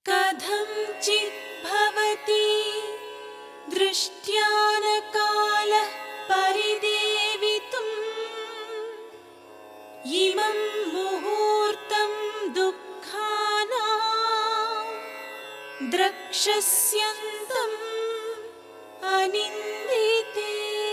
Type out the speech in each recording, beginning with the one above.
कथञ्चित् भवति दृष्ट्यानकालः परिदेवितुम् इमं मुहूर्तं दुःखाना द्रक्षस्यन्तम् अनिन्दिते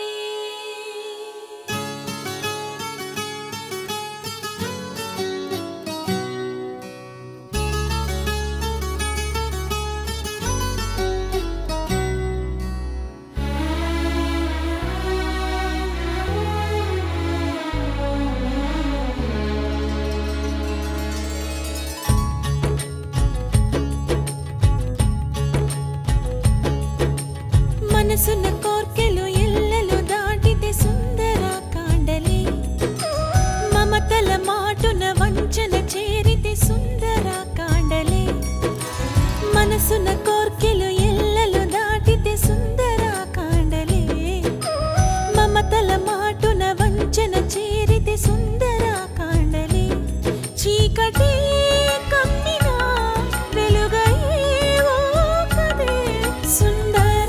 మనసున్న కోర్కెలు ఎల్లలు దాటితే సుందర కాండలే మమతల మాటున వంచన చేరితే సుందర కాండలే మనసున్న కోర్కెలు ఎల్లలు దాటితే సుందర కాండలే మమతల మాటున వంచన చేరితే సుందర కాండలే చీకటి కమ్మినా వెలుగయ్యేవో కదే సుందర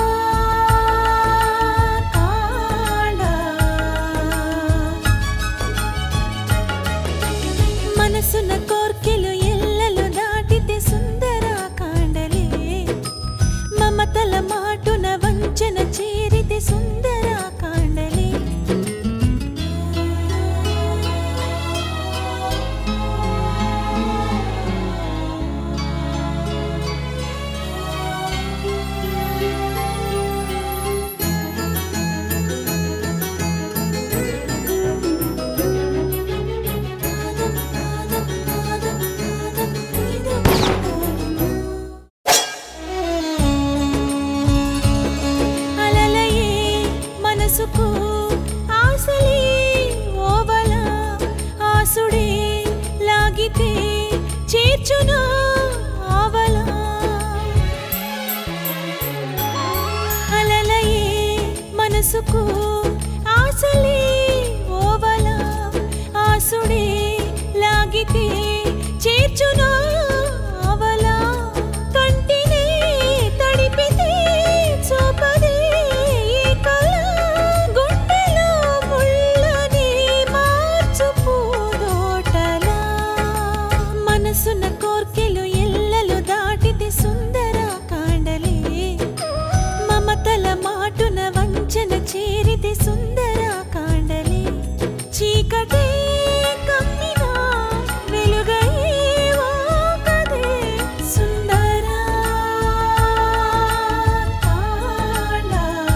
కాండ మనసున కోర్కెలు ఎల్లలు దాటితే సుందర కాండలే మమతల మాటున వంచన చేరితే సుందర కాండలే అలలయే మనసుకు ఆశలే ఓవల ఆసుడే లాగితే చేర్చును ఆవల అలలయే మనసుకు ఆశలే ఓవల ఆసుడే లాగితే చేర్చును ఆవల కంటినే తడిపితే చూపదే ఈ కళ గుండెలో ముళ్ళని మార్చు పూదోటలా మనసున కోర్కెలు ఎల్లలు దాటితే సుందర కాండలే మమతల మాటున వంచన చేరితే సుందర కాండలే చీకటే కమ్మినా వెలుగయ్యేవో కదే సుందర కాండ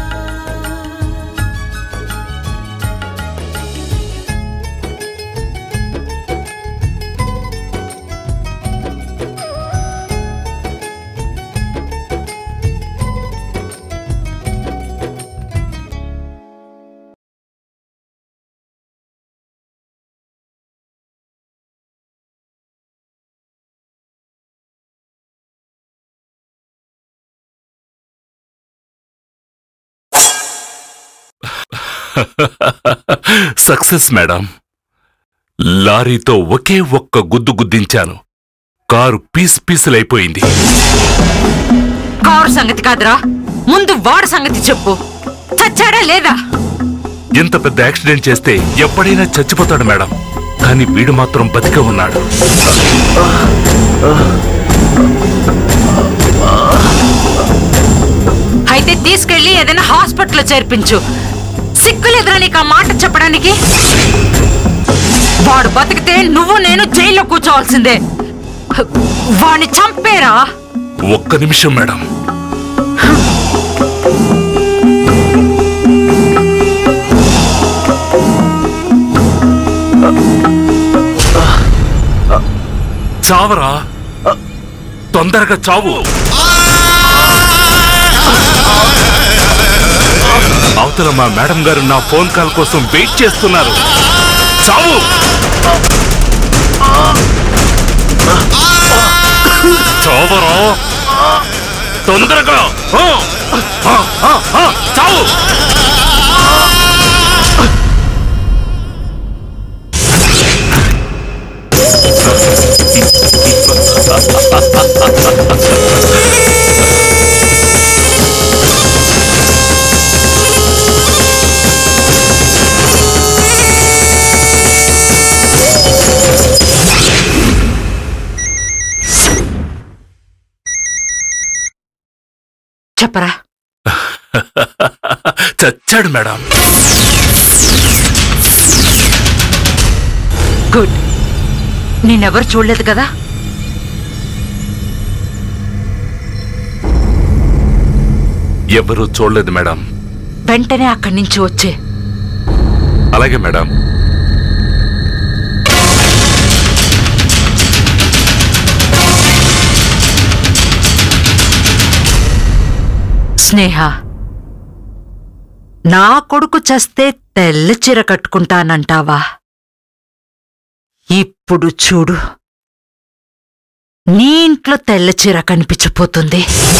సక్సెస్ మేడం లారీతో ఒకే ఒక్క గుద్దు గుద్దించాను కారు పీస్ పీసులైపోయింది కారు సంగతి కాదురా ముందు వాడు సంగతి చెప్పు చచ్చాడా లేదా ఇంత పెద్ద యాక్సిడెంట్ చేస్తే ఎప్పుడైనా చచ్చిపోతాడు మేడం కానీ వీడు మాత్రం బతికే ఉన్నాడు అయితే తీసుకెళ్లి ఏదైనా హాస్పిటల్లో చేర్పించు సిగ్గులేదురా నీకు ఆ మాట చెప్పడానికి వాడు బతికితే నువ్వు నేను జైల్లో కూర్చోవాల్సిందే వాణ్ణి చంపేరా ఒక్క నిమిషం మేడం చావరా తొందరగా చావు అవతల మా మేడం గారు నా ఫోన్ కాల్ కోసం వెయిట్ చేస్తున్నారు చావు చావరా తొందరగా ఆ! ఆ, ఆ, ఆ, చావు చెప్పరా చచ్చాడు మేడం గుడ్ నేనెవరు చూడలేదు కదా ఎవరూ చూడలేదు మేడం వెంటనే అక్కడి నుంచి వచ్చే అలాగే మేడం స్నేహ నా కొడుకు చస్తే తెల్ల చీర కట్టుకుంటానంటావా ఇప్పుడు చూడు నీ ఇంట్లో తెల్ల చీర కనిపించపోతుంది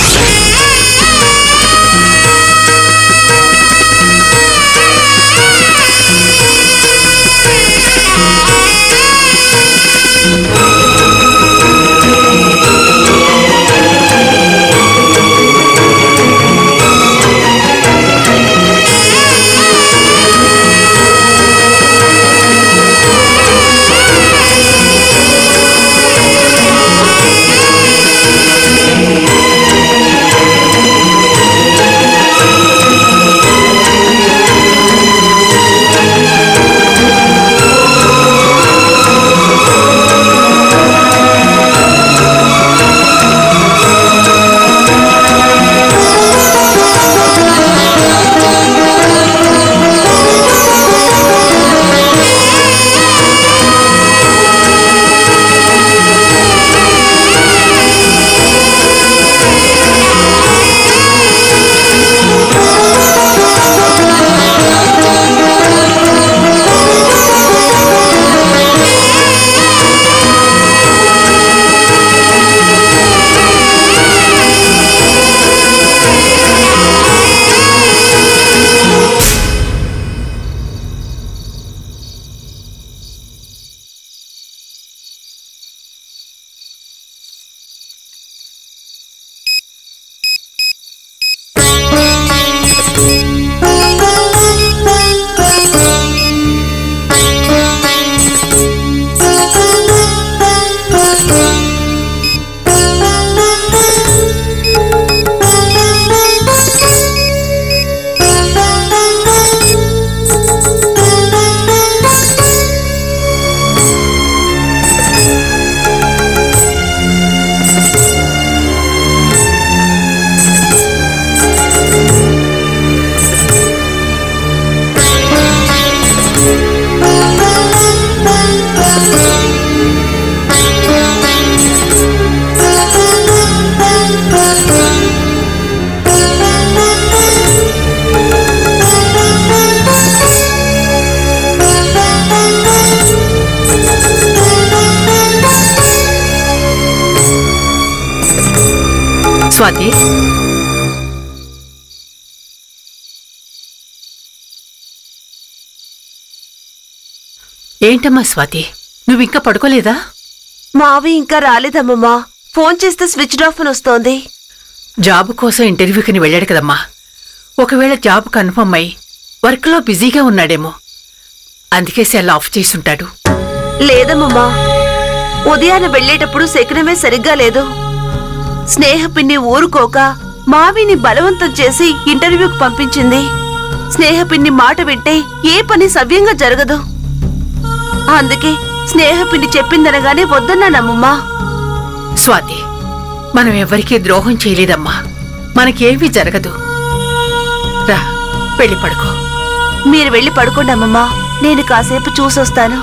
స్వాతి ఏంటమ్మా స్వాతి నువ్వు ఇంకా పడుకోలేదా మావి ఇంకా రాలేదమ్మమ్మా ఫోన్ చేస్తే స్విచ్ ఆఫ్ అని వస్తోంది జాబ్ కోసం ఇంటర్వ్యూకి వెళ్ళాడు కదమ్మా ఒకవేళ జాబ్ కన్ఫర్మ్ అయి వర్క్లో బిజీగా ఉన్నాడేమో అందుకే సెల్ ఆఫ్ చేసుంటాడు లేదమ్మమ్మా ఉదయాన వెళ్ళేటప్పుడు శకునమే సరిగ్గా లేదు స్నేహ పిన్ని ఊరుకోక మావిని బలవంతం చేసి ఇంటర్వ్యూకి పంపించింది స్నేహ పిన్ని మాట వింటే ఏ పని సవ్యంగా జరగదు అందుకే స్నేహ పిన్ని చెప్పిందనగానే వద్దన్నానమ్మమ్మా స్వాతి మనం ఎవరికీ ద్రోహం చేయలేదమ్మా మనకేమీ జరగదు రా వెళ్ళి పడుకో మీరు వెళ్ళి పడుకోండి అమ్మమ్మా నేను కాసేపు చూసొస్తాను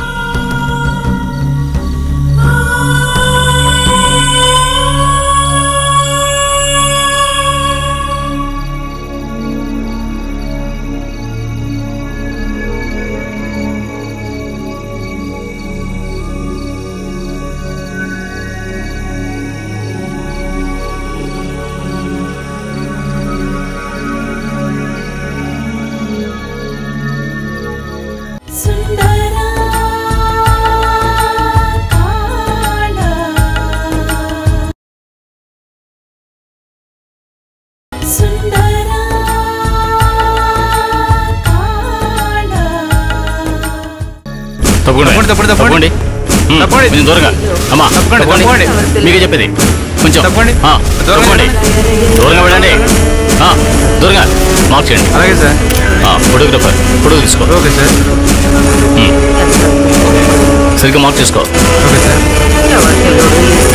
సుందరా తప్పండి, తప్పండి, తప్పండి. ఉమ్, తప్పండి. కొంచెం దూరంగా అమ్మా తప్పండి, తప్పండి. తప్పండి. మీకే చెప్పేది కొంచెం తప్పండి. ఆ, దూరంగా తప్పండి దూరంగా వెళ్ళండి ఆ, దూరంగా మార్క్ చేయండి అలాగే సార్ ఆ, ఫోటోగ్రాఫర్ ఫోటో తీసుకో ఓకే సార్ సరిగ్గా మార్క్ చేసుకో ఓకే సార్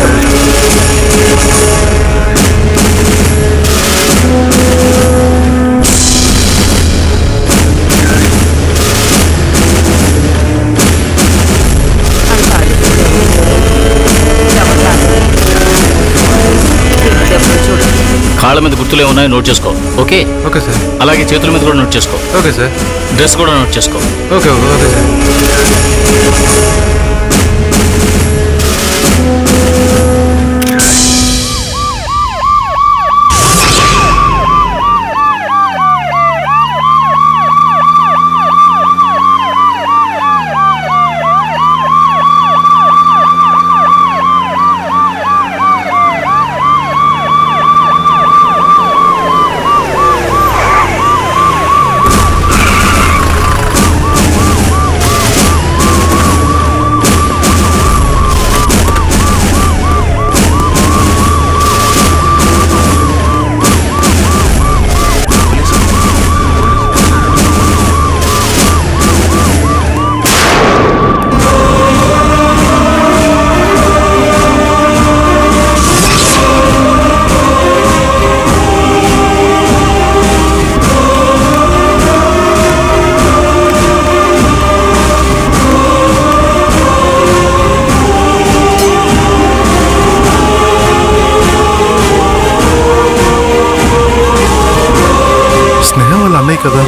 కాళ్ళ మీద గుర్తులు ఏమున్నాయో నోట్ చేసుకో ఓకే ఓకే సార్ అలాగే చేతుల మీద కూడా నోట్ చేసుకో ఓకే సార్ డ్రెస్ కూడా నోట్ చేసుకో okay okay okay sir Sneha వాళ్ళ అన్నయ్య కదా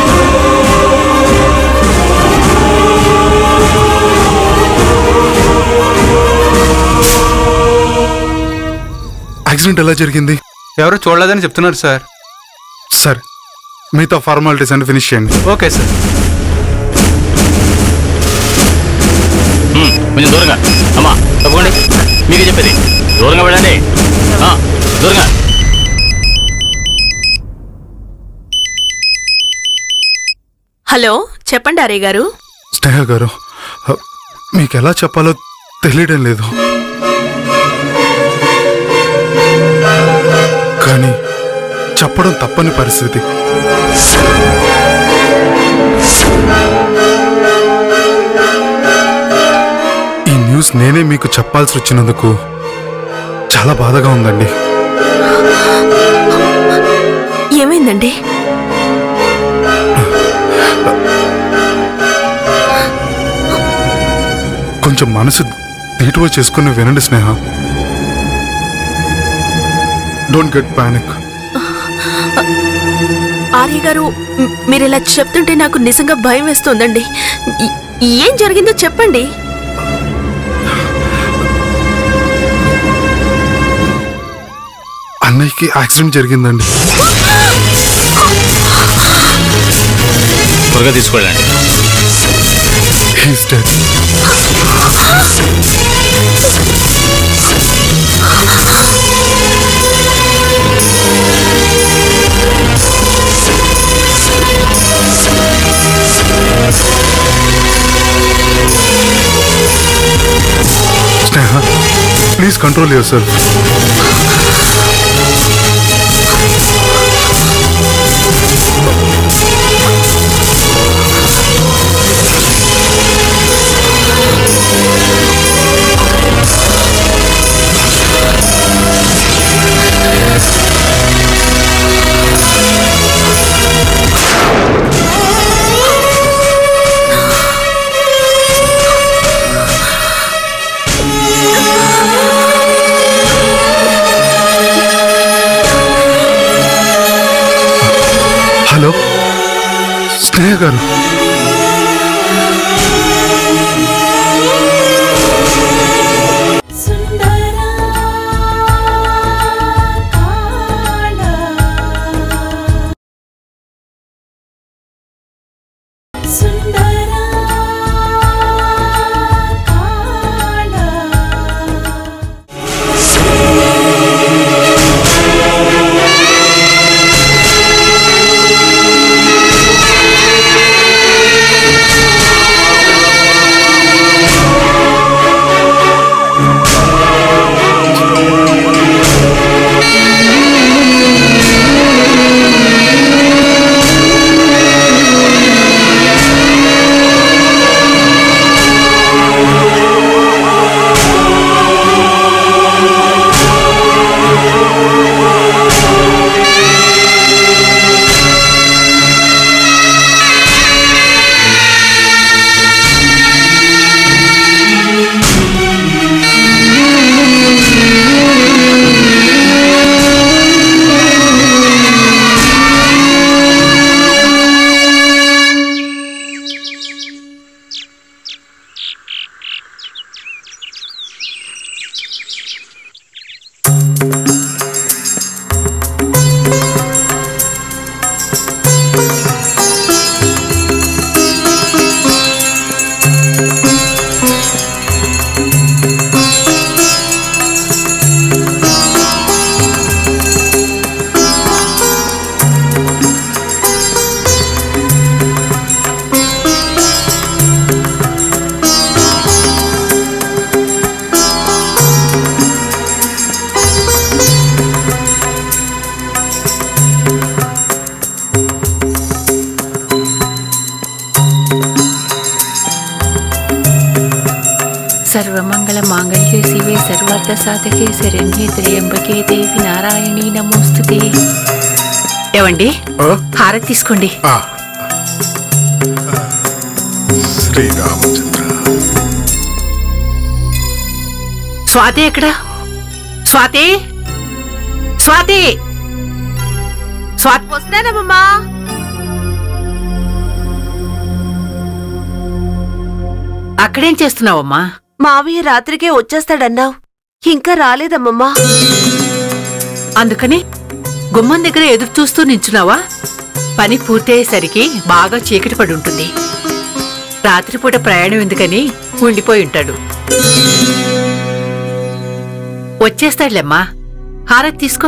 యాక్సిడెంట్ ఎలా జరిగింది ఎవరు చూడలేదని చెప్తున్నారు సార్ సరే మిగతా ఫార్మాలిటీస్ అన్ని ఫినిష్ చేయండి ఓకే సార్ ఉమ్, కొంచెం దూరంగా అమ్మా తప్పకోండి మీకే చెప్పేది దూరంగా వెళ్ళండి ఆ, దూరంగా హలో చెప్పండి అరే గారు స్నేహ గారు హ, మీకు ఎలా చెప్పాలో తెలియడం లేదు కానీ చెప్పడం తప్పని పరిస్థితి ఈ న్యూస్ నేనే మీకు చెప్పాల్సి వచ్చినందుకు చాలా బాధగా ఉందండి ఏమైందండి కొంచెం మనసు తీటువ చేసుకుని వినండి Sneha don't get panic Arya గారు మ్, మీరు ఇలా చెప్తుంటే నాకు నిజంగా భయం వేస్తోందండి ఈ- ఏం జరిగిందో చెప్పండి అన్నయ్యకి యాక్సిడెంట్ జరిగిందండి త్వరగా తీసుకెళ్ళండి he's dead Sneha please control yourself hello Sneha గారు సుందరా కాడా సుందరా కాడా స్నేహ సర్వమంగళ మాంగళ్యే శివే సర్వార్థ సాధకే శరణ్యే త్రయంబకే దేవి నారాయణీ నమోస్తుతే ఏవండి ఆ? హారతి తీసుకోండి ఆ. శ్రీరామచంద్ర స్వాతి ఎక్కడ స్వాతి స్వాతి స్వాతి వస్తానమ్మా అక్కడేం చేస్తున్నావమ్మా మావయ్య రాత్రికే వచ్చేస్తాడన్నావు ఇంకా రాలేదమ్మమ్మా అందుకని గుమ్మం దగ్గర ఎదురు చూస్తూ నించున్నావా పని పూర్తయ్యేసరికి బాగా చీకటి పడి ఉంటుంది రాత్రిపూట ప్రయాణం ఎందుకని ఉండిపోయి ఉంటాడు వచ్చేస్తాడులేమ్మా హారతి తీసుకో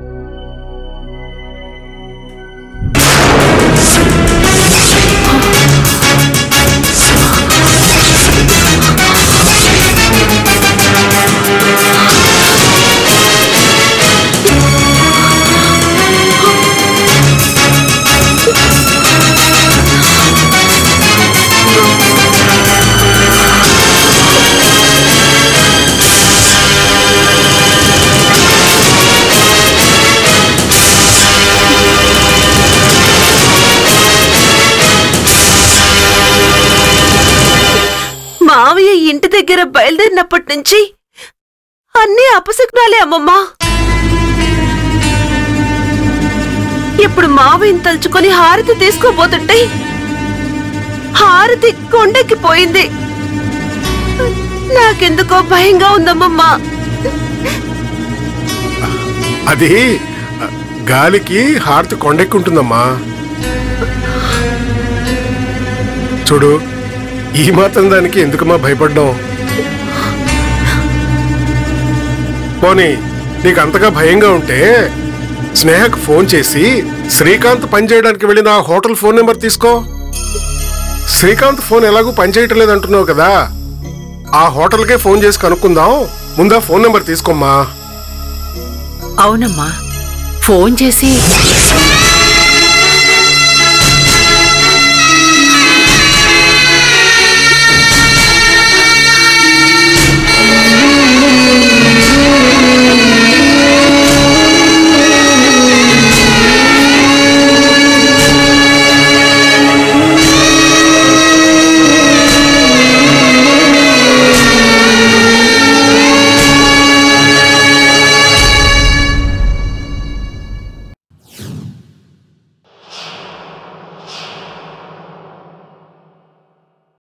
మావయ్య ఇంటి దగ్గర బయలుదేరినప్పటి నుంచి అన్నీ అపశకునాలే అమ్మమ్మా ఇప్పుడు మావయ్యని తలుచుకొని హారతి తీసుకోబోతుంటే హారతి కొండకి పోయింది నాకెందుకో భయంగా ఉందమ్మమ్మా అది ఆ, గాలికి హారతి కొండెక్కుంటుందమ్మా చూడు ఈ మాత్రం దానికి ఎందుకమ్మా భయపడ్డాం పోనీ నీకు అంతగా భయంగా ఉంటే స్నేహకు ఫోన్ చేసి శ్రీకాంత్ పనిచేయడానికి వెళ్ళిన ఆ హోటల్ ఫోన్ నెంబర్ తీసుకో శ్రీకాంత్ ఫోన్ ఎలాగూ పనిచేయటం లేదంటున్నావు కదా ఆ హోటల్కే ఫోన్ చేసి కనుక్కుందాం ముందా ఫోన్ నెంబర్ తీసుకోమ్మా అవునమ్మా ఫోన్ చేసి